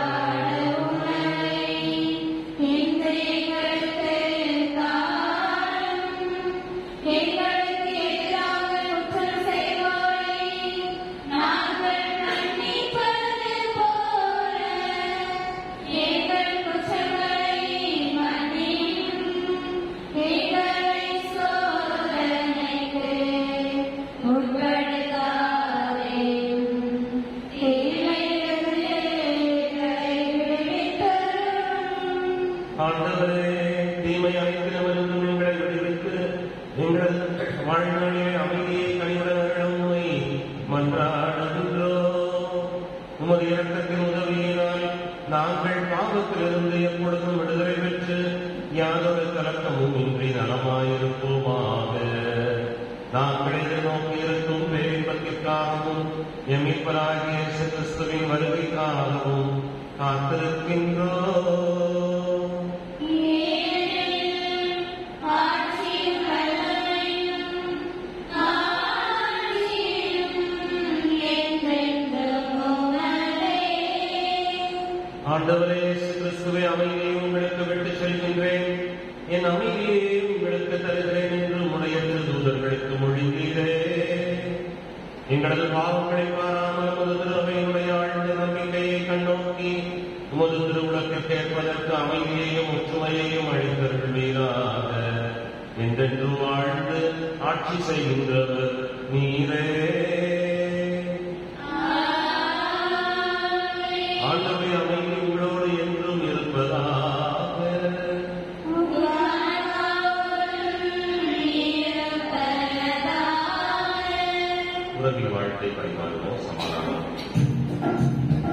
எங்கள் வாழ்நாளிலே அமைதியை கனிவுடன் உண்மை மன்றாடுகின்றோம் உமது இரக்கத்தின் உதவியினால் நாங்கள் பாவத்திலிருந்து எப்பொழுதும் விடுதலை பெற்று யாதொரு கலக்கமும் இன்றி நலமாயிருப்போமாக நாங்கள் எதிர்நோக்கி இருக்கும் பேரின்பத்திற்காகவும் எம்மிப்பராகிய இயேசு கிறிஸ்துவின் வருகைக்காகவும் காத்திருக்கின்றோம் ஆண்டவரே இயேசு கிறிஸ்துவை அமைதியை உங்களுக்கு விட்டுச் செல்கின்றேன் என் அமைதியை உங்களுக்கு தருகிறேன் என்று உடைய தூதர்களுக்கு மொழிந்தீரே எங்களது பாவங்களை பாராமல் உமது திருவையினுடைய ஆழ்ந்த நம்பிக்கையை கண்ணோக்கி உமது திருவுலக்கு கேட்பதற்கு அமைதியையும் ஒற்றுமையையும் அழித்தருள்வீராக என்றென்றும் வாழ்ந்து ஆட்சி செய்கின்றவர் நீரே ஆண்டவை அமைதி உங்களோடு என்றும் இருப்பதாக உறவி வாழ்த்தை பரிமாறுவோம் சமாதானம்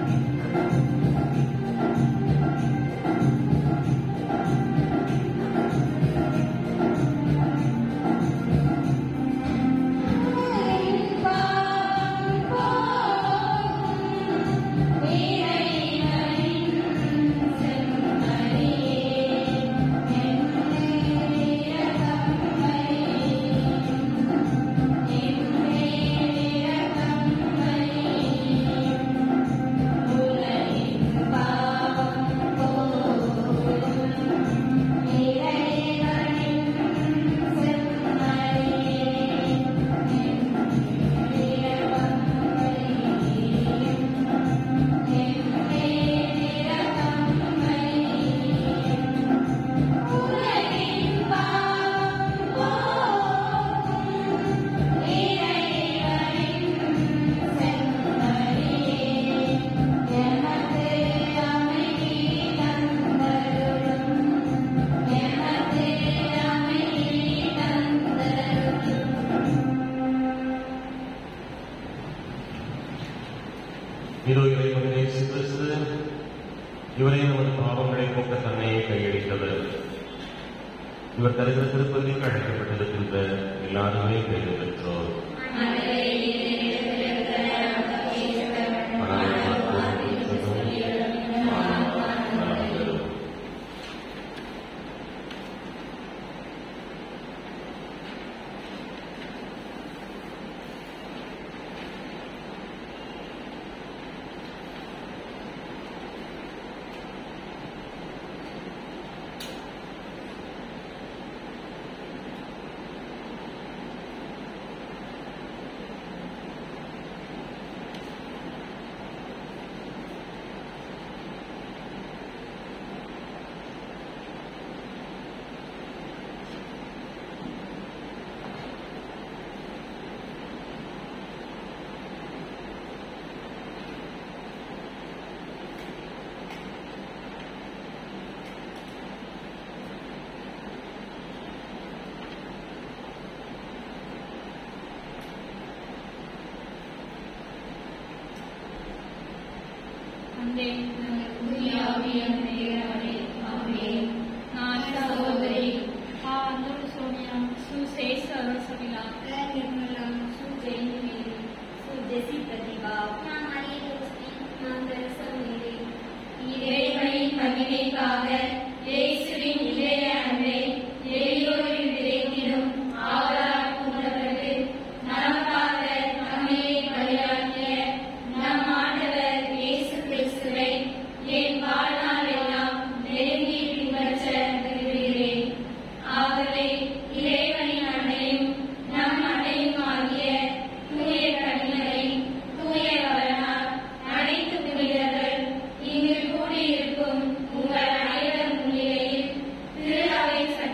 இதோ இறைவன் இயேசு கிறிஸ்து இவரை நமது பாவங்களை போக்க தன்னையே கையளித்தவர் இவர் தருகிற திருப்பதிக்கு அழைக்கப்பட்டிருக்கின்ற எல்லாருமே பெயர் பெற்றோர் தந்தை தூய ஆவியானவரே, ஆமென். நான் சகோதரி ಆ ಅಂದರು ಸೋನಿಯ ಸುಶೇಷ ರಸವಿಲಾ ನಿರ್ಮಲಾ ಸುಜೈನಿ ಮೇರಿ சுஜெசி பிரதிபா நான் மரிய ரோஸ்தி நான் தரிசனம் மேரி இறைவனின் மகிமைக்காக இயேசுவின் இதய அன்பை எளியோரில் விதைத்திடும் ஆவலால் உணர்வது நமக்காக நம்மையே பலியாக்கிய நம் ஆண்டவர் இயேசு கிறிஸ்துவை என் வாழ்நாள் எல்லாம் நெருங்கி பின்பற்ற விரும்புகிறேன் ஆகவே இறைவனின் அன்னையும் நம் அன்னையும் ஆகிய தூய கனிமலை தூய வரனால் அனைத்து புனிதர்கள் இங்கு கூடியிருக்கும் உங்கள் அனைவர் முன்னிலையில் திரு அவை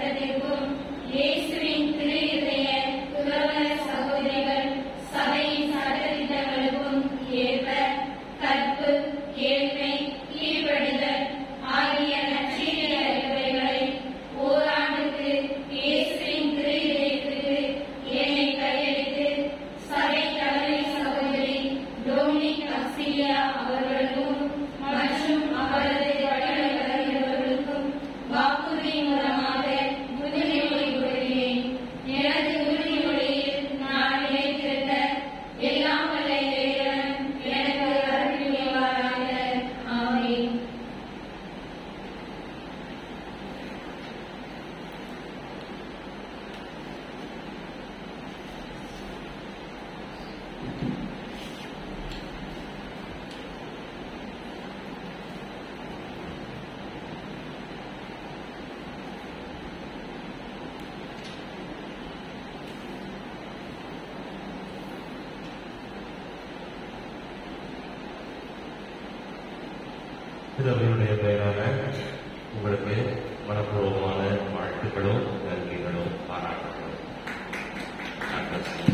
திருவையுடைய பெயராக உங்களுக்கு மனப்பூர்வமான வாழ்த்துக்களும் நன்றிகளும் பாராட்டுகளும் God bless you.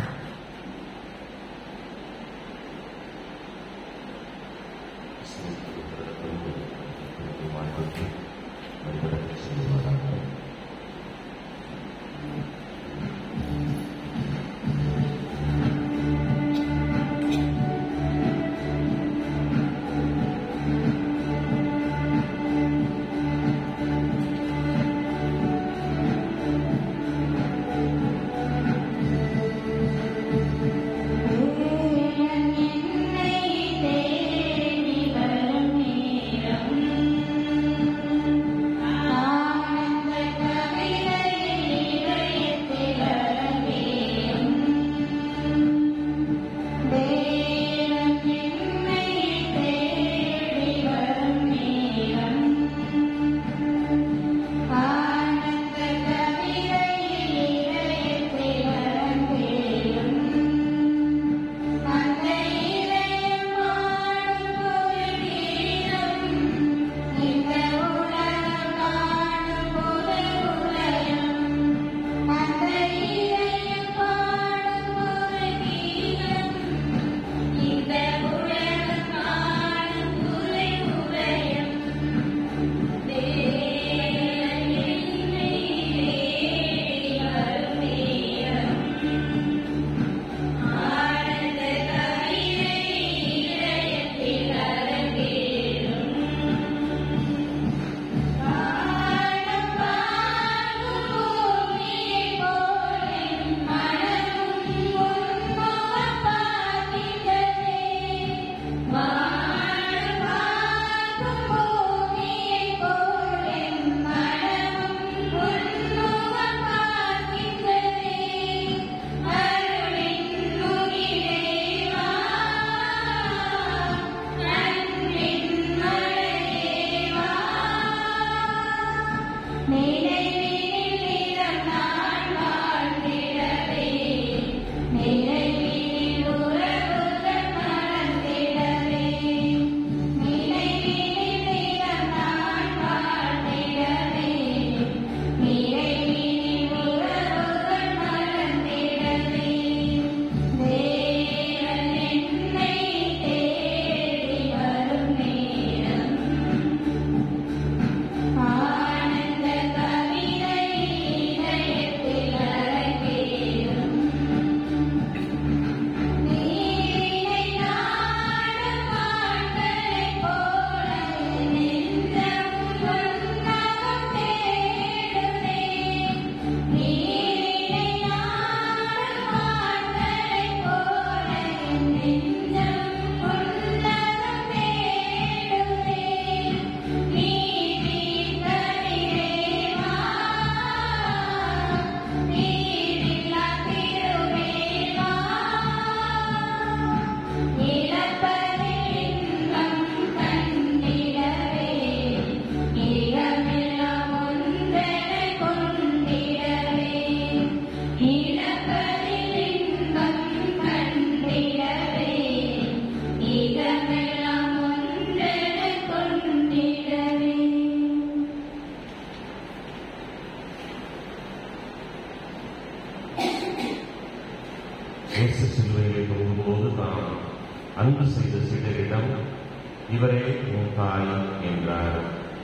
இயேசு சிலுவையிலே தொங்கும்போது தாம் அன்பு செய்த சீடரிடம் இவரே உன் தாய் என்றார்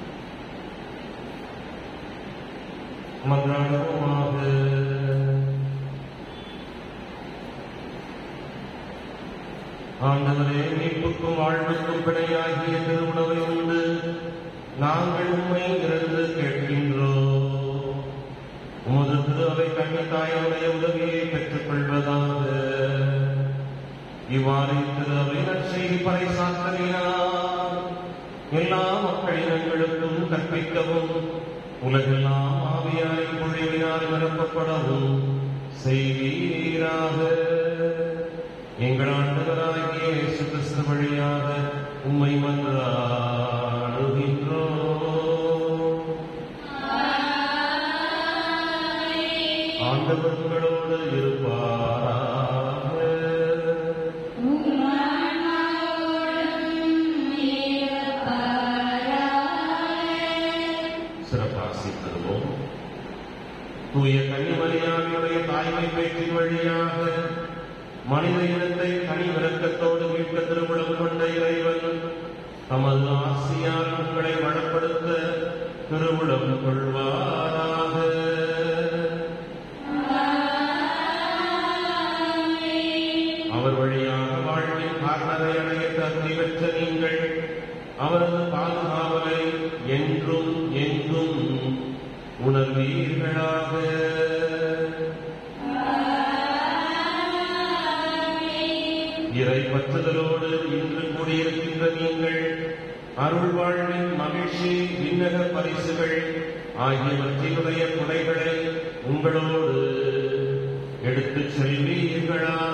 மன்றாடுவோமாக ஆண்டவரே மீட்புக்கும் வாழ்வுக்கும் பிணையாகிய திருவுணவை உண்டு நாங்கள் உண்மை இருந்து கேட்கின்றோம் உமது திரு அவை கண்ணித்தாயோடைய உதவியை பெற்றுக் கொள்வதாக இவ்வாறு திரு அவை நற்செய்தி பறைசாத்தலினார் எல்லா மக்களினங்களுக்கும் கற்பிக்கவும் உலகெல்லாம் ஆவியாய் பொழிவினால் நிரப்பப்படவும் செய்வீராக எங்கள் ஆண்டவராகிய இயேசு கிறிஸ்து வழியாக உம்மை மன்றாடுகின்றோம் ஆண்டவர் உங்களோடு இருப்பாராக உம் ஆன்மாவோடும் இருப்பாராக. அருமை பேச்சின் வழியாக மனித இனத்தை தனி விரக்கத்தோடு மீட்க திருமணம் கொண்ட இறைவன் தமது ஆசியார் உங்களை வளப்படுத்த திருவுளம் கொள்வாராக அவர் வழியாக வாழ்வின் காரணரை அடைய தகுதி பெற்ற நீங்கள் அவரது பாதுகாவலை என்றும் என்றும் உணர்வீர்களாக இறை பற்றுதலோடு இன்று கூடியிருக்கின்ற நீங்கள் அருள் வாழ்வின் மகிழ்ச்சி விண்ணக பரிசுகள் ஆகியவற்றினுடைய குறைகளை உங்களோடு எடுத்துச் செல்வீர்களாக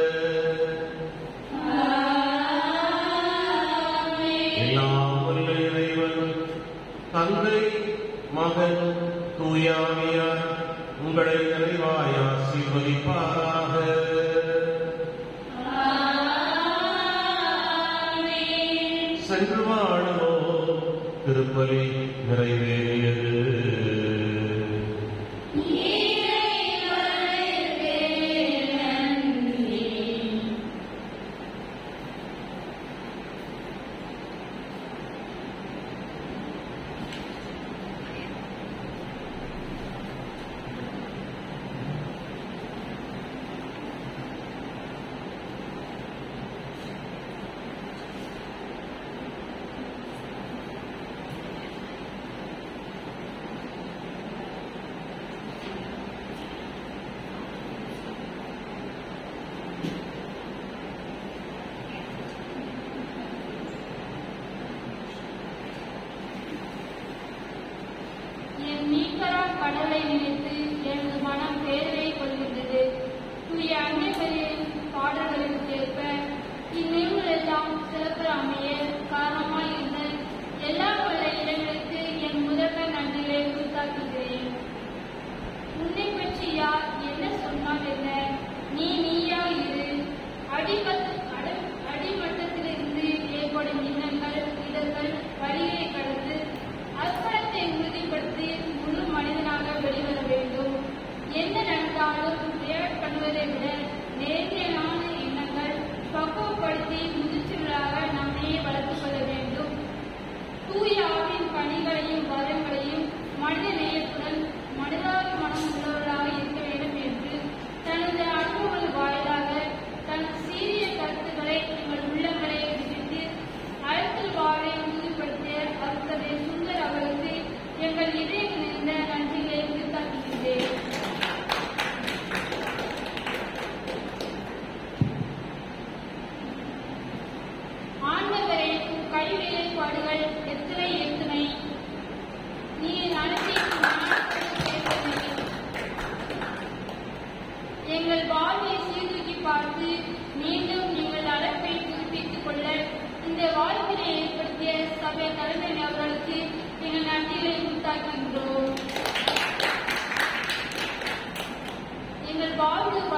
எல்லாம் வல்ல இறைவன் தந்தை மகன் தூயாவியார் உங்களை நிறைவாய் ஆசீர்வதிப்பாராக சென்று வாழுமோ திருப்பலி நிறைவேறியது என் மீட்பரா கடலை நினைத்து எனது மனம் பேரவை கொள்கின்றது தூய அன்னைகளின் பாடல்களுக்கு ஏற்ப இந்நூல்கள் எல்லாம் சிறப்பு அமைய காரணமாய் இருந்த எல்லா வல்ல இடங்களுக்கு என் முதல்வர் நன்றிகளை உரித்தாக்குகிறேன் உன்னை பற்றி யார் என்ன சொன்னால் என்ன நீ நீயா இரு அடிமட்ட அட- அடிமட்டத்திலிருந்து ஏற்படும் இன்னங்கள் இடர்கள் வழியை கடந்து அர்ப்பணத்தை உறுதிப்படுத்தி முழு மனிதனாக வெளிவர வேண்டும் என்ன நடந்தாலும் ரியாக்ட் பண்ணுவதை விட நேர்மையான எண்ணங்கள் பக்குவப்படுத்தி முதிர்ச்சிகளாக நம்மையே வளர்த்துக் கொள்ள வேண்டும் தூய ஆவின் பணிகளையும் வரங்களையும் மனித நேயத்துடன் மனிதாபிமானம் உள்ளவர்களாக இருக்க வேண்டும் என்று தனது அனுபவங்கள் வாயிலாக தன் சீரிய கருத்துக்களை எங்கள் உள்ளங்களை விதித்து அழுத்தல் வாழ்வை உறுதிப்படுத்திய அருத்ததை சுந்தர் அவர்களுக்கு எங்கள் இதயம் நிறைந்த நன்றிகளை உரித்தாக்குகின்றேன் ஆண்டவரே உன் கை வேலைப்பாடுகள் எத்தனை எத்தனை நீ நடத்தி எங்கள் வாழ்வை சீர்தூக்கி பார்த்து மீண்டும் நீங்கள் அழைப்பை புதுப்பித்துக் கொள்ள இந்த வாய்ப்பினை ஏற்படுத்திய சபை தலைமை அவர்களுக்கு எங்கள் நன்றிகளை உண்டாக்குகின்றோம் எங்கள் வாழ்வு